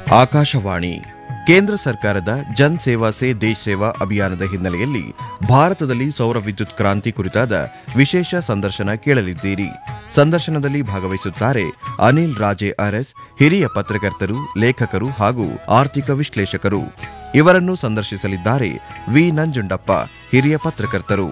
ಆಕಾಶವಾಣಿ ಕೇಂದ್ರ ಸರ್ಕಾರದ ಜನ್ ಸೇವಾ ಸೇ ದೇಶ್ ಸೇವಾ ಅಭಿಯಾನದ ಹಿನ್ನೆಲೆಯಲ್ಲಿ ಭಾರತದಲ್ಲಿ ಸೌರ ವಿದ್ಯುತ್ ಕ್ರಾಂತಿ ಕುರಿತಾದ ವಿಶೇಷ ಸಂದರ್ಶನ ಕೇಳಲಿದ್ದೀರಿ ಸಂದರ್ಶನದಲ್ಲಿ ಭಾಗವಹಿಸುತ್ತಾರೆ ಅನಿಲ್ ರಾಜೆ ಅರಸ್ ಹಿರಿಯ ಪತ್ರಕರ್ತರು ಲೇಖಕರು ಹಾಗೂ ಆರ್ಥಿಕ ವಿಶ್ಲೇಷಕರು ಇವರನ್ನು ಸಂದರ್ಶಿಸಲಿದ್ದಾರೆ ವಿ ನಂಜುಂಡಪ್ಪ ಹಿರಿಯ ಪತ್ರಕರ್ತರು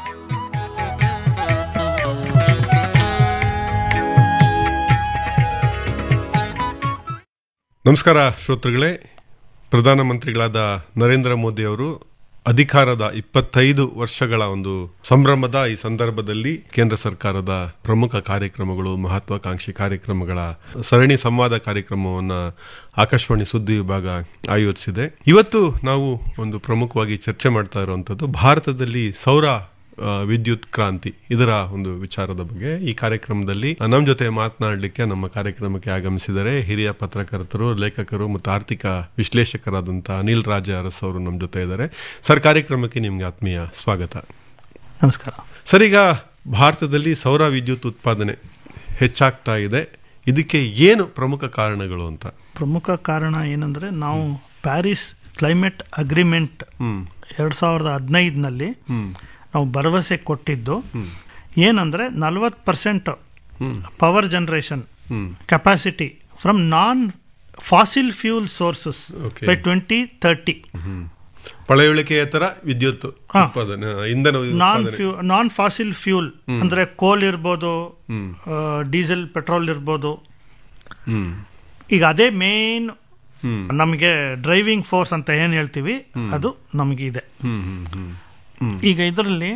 ನಮಸ್ಕಾರ ಶ್ರೋತೃಗಳೇ ಪ್ರಧಾನಮಂತ್ರಿಗಳಾದ ನರೇಂದ್ರ ಮೋದಿ ಅವರು ಅಧಿಕಾರದ ಇಪ್ಪತ್ತೈದು ವರ್ಷಗಳ ಒಂದು ಸಂಭ್ರಮದ ಈ ಸಂದರ್ಭದಲ್ಲಿ ಕೇಂದ್ರ ಸರ್ಕಾರದ ಪ್ರಮುಖ ಕಾರ್ಯಕ್ರಮಗಳು ಮಹತ್ವಾಕಾಂಕ್ಷಿ ಕಾರ್ಯಕ್ರಮಗಳ ಸರಣಿ ಸಂವಾದ ಕಾರ್ಯಕ್ರಮವನ್ನ ಆಕಾಶವಾಣಿ ಸುದ್ದಿ ವಿಭಾಗ ಆಯೋಜಿಸಿದೆ ಇವತ್ತು ನಾವು ಒಂದು ಪ್ರಮುಖವಾಗಿ ಚರ್ಚೆ ಮಾಡ್ತಾ ಇರುವಂತದ್ದು ಭಾರತದಲ್ಲಿ ಸೌರ ಆ, ವಿದ್ಯುತ್ ಕ್ರಾಂತಿ ಇದರ ಒಂದು ವಿಚಾರದ ಬಗ್ಗೆ ಈ ಕಾರ್ಯಕ್ರಮದಲ್ಲಿ ನಮ್ಮ ಜೊತೆ ಮಾತನಾಡಲಿಕ್ಕೆ ನಮ್ಮ ಕಾರ್ಯಕ್ರಮಕ್ಕೆ ಆಗಮಿಸಿದರೆ ಹಿರಿಯ ಪತ್ರಕರ್ತರು ಲೇಖಕರು ಮತ್ತು ಆರ್ಥಿಕ ವಿಶ್ಲೇಷಕರಾದಂತಹ ಅನಿಲ್ ರಾಜ ಅರಸ್ ಅವರು ನಮ್ಮ ಜೊತೆ ಇದ್ದಾರೆ ಸರ್ ಕಾರ್ಯಕ್ರಮಕ್ಕೆ ನಿಮ್ಗೆ ಆತ್ಮೀಯ ಸ್ವಾಗತ ನಮಸ್ಕಾರ ಸರ್ ಈಗ ಭಾರತದಲ್ಲಿ ಸೌರ ವಿದ್ಯುತ್ ಉತ್ಪಾದನೆ ಹೆಚ್ಚಾಗ್ತಾ ಇದೆ ಇದಕ್ಕೆ ಏನು ಪ್ರಮುಖ ಕಾರಣಗಳು ಅಂತ ಪ್ರಮುಖ ಕಾರಣ ಏನಂದ್ರೆ ನಾವು ಪ್ಯಾರಿಸ್ ಕ್ಲೈಮೇಟ್ ಅಗ್ರಿಮೆಂಟ್ ಹ್ಮ್ ಎರಡ್ ಸಾವಿರದ ಹದಿನೈದನಲ್ಲಿ ಹ್ಮ್ ನಾವು ಭರವಸೆ ಕೊಟ್ಟಿದ್ದು ಏನಂದ್ರೆ ನಲ್ವತ್ತು percent power generation hmm capacity from non fossil fuel sources Okay. By twenty thirty ಪಳೆಯುಳಿಕೆಯೇತರ ವಿದ್ಯುತ್ ಹಾ. ಉತ್ಪಾದನೆ ಇಂಧನ ನಾನ್ ಉತ್ಪಾದನೆ ಫ್ಯೂ ನಾನ್ ಫಾಸಿಲ್ ಫ್ಯೂಲ್ ಅಂದ್ರೆ ಕೋಲ್ ಇರ್ಬೋದು ಹ್ಮ್ ಡೀಸೆಲ್ ಪೆಟ್ರೋಲ್ ಇರ್ಬೋದು ಹ್ಮ್ ಈಗ ಅದೇ ಮೇನ್ ಹ್ಮ್ ನಮಗೆ ಡ್ರೈವಿಂಗ್ ಫೋರ್ಸ್ ಅಂತ ಏನ್ ಹೇಳ್ತೀವಿ ಅದು ನಮಗೆ ಇದೆ ಹ್ಮ್ ಹ್ಮ್ ಹ್ಮ್ ಹ್ಮ್ ಈಗ ಇದರಲ್ಲಿ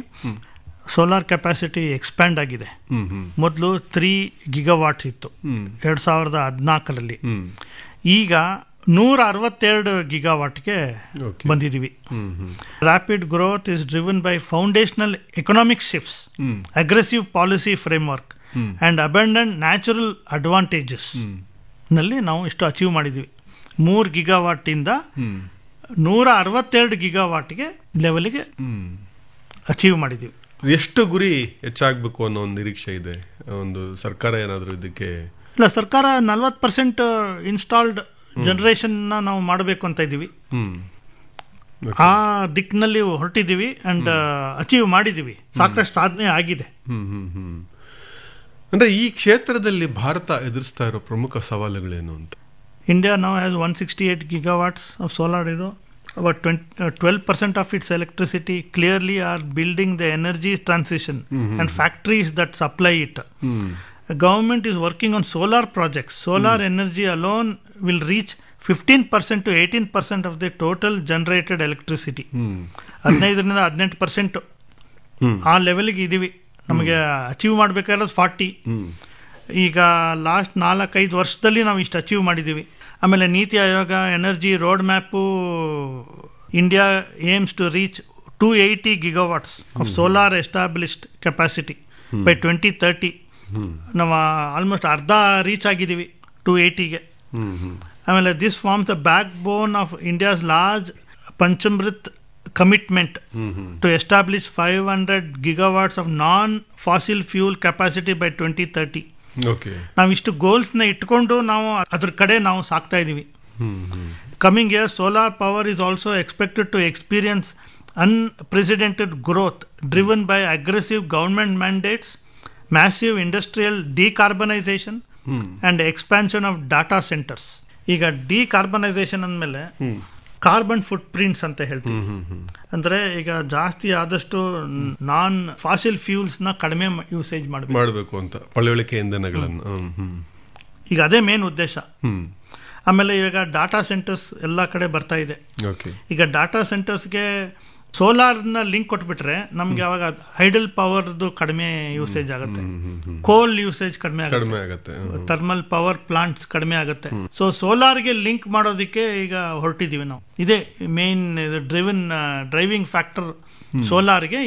ಸೋಲಾರ್ ಕೆಪಾಸಿಟಿ ಎಕ್ಸ್ಪ್ಯಾಂಡ್ ಆಗಿದೆ ಹ್ಮ್ ಹ್ಮ್ ಮೊದಲು ತ್ರೀ ಗಿಗಾವಾಟ್ಸ್ ಇತ್ತು ಹ್ಮ್ ಎರಡ್ ಸಾವಿರದ ಹದಿನಾಲ್ಕರಲ್ಲಿ ಹ್ಮ್ ಈಗ ನೂರ ಅರವತ್ತೆರಡು ಗಿಗಾವಾಟ್ಗೆ Okay. ಬಂದಿದ್ದೀವಿ hmm hmm rapid growth is driven by foundational economic shifts hmm aggressive policy framework hmm. And abundant natural advantages hmm ನಲ್ಲಿ ನಾವು ಇಷ್ಟು ಅಚೀವ್ ಮಾಡಿದ್ವಿ ಮೂರು ಗಿಗಾವಾಟ್ ಇಂದ ಹ್ಮ್ ನೂರ ಅರವತ್ತೆರಡು ಗಿಗಾವಾಟ್ಗೆ ಲೆವೆಲ್ಗೆ ಹ್ಮ್ ಅಚೀವ್ ಮಾಡಿದ್ದೀವಿ ಎಷ್ಟು ಗುರಿ ಹೆಚ್ಚಾಗಬೇಕು ಅನ್ನೋ ಒಂದು ನಿರೀಕ್ಷೆ ಇದೆ ಒಂದು ಸರ್ಕಾರ ಏನಾದರೂ ಇದಕ್ಕೆ ಇಲ್ಲ ಸರ್ಕಾರ ನಲ್ವತ್ತು ಪರ್ಸೆಂಟ್ ಇನ್ಸ್ಟಾಲ್ಡ್ ಜನರೇಷನ್ ನಾವು ಮಾಡಬೇಕು ಅಂತ ಇದ್ದೀವಿ ಹ್ಮ್ ಆ ದಿಕ್ಕಿನಲ್ಲಿ ಹೊರಟಿದ್ದೀವಿ ಅಂಡ್ ಅಚೀವ್ ಮಾಡಿದ್ದೀವಿ ಸಾಕಷ್ಟು ಸಾಧನೆ ಆಗಿದೆ ಹ್ಮ್ ಹ್ಮ್ ಹ್ಮ್ ಅಂದ್ರೆ ಈ ಕ್ಷೇತ್ರದಲ್ಲಿ ಭಾರತ ಎದುರಿಸ್ತಾ ಇರೋ ಪ್ರಮುಖ ಸವಾಲುಗಳೇನು ಅಂತ ಇಂಡಿಯಾ ನಾವು has one sixty eight gigawatts of solar ಇರೋ about 20, uh, 12% of its electricity clearly are building the energy transition and factories that supply it. Hmm The government is working on solar projects. Solar energy alone will reach 15% to 18% of the total generated electricity. Hmm ಹದಿನೈದರಿಂದ ಹದಿನೆಂಟು percent ಹ್ಮ್ ಆ ಲೆವೆಲ್ಗೆ ಇದೀವಿ ನಮಗೆ achieve ಮಾಡಬೇಕಾಗಿರೋದು forty ಹ್ಮ್ ಈಗ last ನಾಲ್ಕೈದು ವರ್ಷದಲ್ಲಿ ನಾವು ಇಷ್ಟು ಅಚೀವ್ ಮಾಡಿದ್ದೀವಿ ಆಮೇಲೆ ನೀತಿ ಆಯೋಗ energy road map India aims to reach two eighty gigawatts of solar established capacity by twenty thirty hmm ನಾವು ಆಲ್ಮೋಸ್ಟ್ ಅರ್ಧ ರೀಚ್ ಆಗಿದ್ದೀವಿ ಟೂ ಏಯ್ಟಿಗೆ ಹ್ಮ್ ಹ್ಮ್ ಆಮೇಲೆ this forms the backbone of India's large Panchamrit commitment hmm hmm to establish five hundred gigawatts of non fossil fuel capacity by twenty thirty okay ನಾವು ಇಷ್ಟು ಗೋಲ್ಸ್ನ ಇಟ್ಕೊಂಡು ನಾವು ಅದ್ರ ಕಡೆ ನಾವು ಸಾಕ್ತಾ ಇದ್ದೀವಿ hmm hmm coming year solar power is also expected to experience unprecedented growth driven by aggressive government mandates massive industrial decarbonisation hmm and expansion of data centres ಈಗ ಡಿಕಾರ್ಬನೈಸೇಷನ್ ಅಂದಮೇಲೆ ಹ್ಮ್ ಕಾರ್ಬನ್ ಫುಟ್ ಪ್ರಿಂಟ್ಸ್ ಅಂತ ಹೇಳ್ತೀವಿ ಹ್ಮ್ ಹ್ಮ್ ಹ್ಮ್ ಅಂದ್ರೆ ಈಗ ಜಾಸ್ತಿ ಆದಷ್ಟು ನಾನ್ fossil fuels ನ ಕಡಿಮೆ ಯೂಸೇಜ್ ಮಾಡಬೇಕು ಮಾಡಬೇಕು ಅಂತ ಪಳೆಯುಳಿಕೆ ಇಂಧನಗಳನ್ನು ಹ್ಮ್ ಹ್ಮ್ ಈಗ ಅದೇ ಮೇನ್ ಉದ್ದೇಶ ಹ್ಮ್ ಆಮೇಲೆ ಇವಾಗ ಡಾಟಾ ಸೆಂಟರ್ಸ್ ಎಲ್ಲ ಕಡೆ ಬರ್ತಾ ಇದೆ ಓಕೆ ಈಗ ಡಾಟಾ ಸೆಂಟರ್ಸ್ಗೆ ಸೋಲಾರ್ನ ಲಿಂಕ್ ಕೊಟ್ಬಿಟ್ರೆ ನಮ್ಗೆ ಅವಾಗ ಹೈಡಲ್ ಪವರ್ದು ಕಡಿಮೆ ಯೂಸೇಜ್ ಆಗುತ್ತೆ ಹ್ಮ್ ಹ್ಮ್ ಹ್ಮ್ ಕೋಲ್ ಯೂಸೇಜ್ ಕಡಿಮೆ ಆಗುತ್ತೆ ಕಡಿಮೆ ಆಗತ್ತೆ ಹ್ಮ್. ಥರ್ಮಲ್ ಪವರ್ ಪ್ಲಾಂಟ್ಸ್ ಕಡಿಮೆ ಆಗುತ್ತೆ ಸೊ ಸೋಲಾರ್ಗೆ ಲಿಂಕ್ ಮಾಡೋದಕ್ಕೆ ಈಗ ಹೊರಟಿದೀವಿ ನಾವು ಇದೇ ಮೇನ್ ಡ್ರಿವನ್ ಡ್ರೈವಿಂಗ್ ಫ್ಯಾಕ್ಟರ್ ಸೋಲಾರ್ಗೆ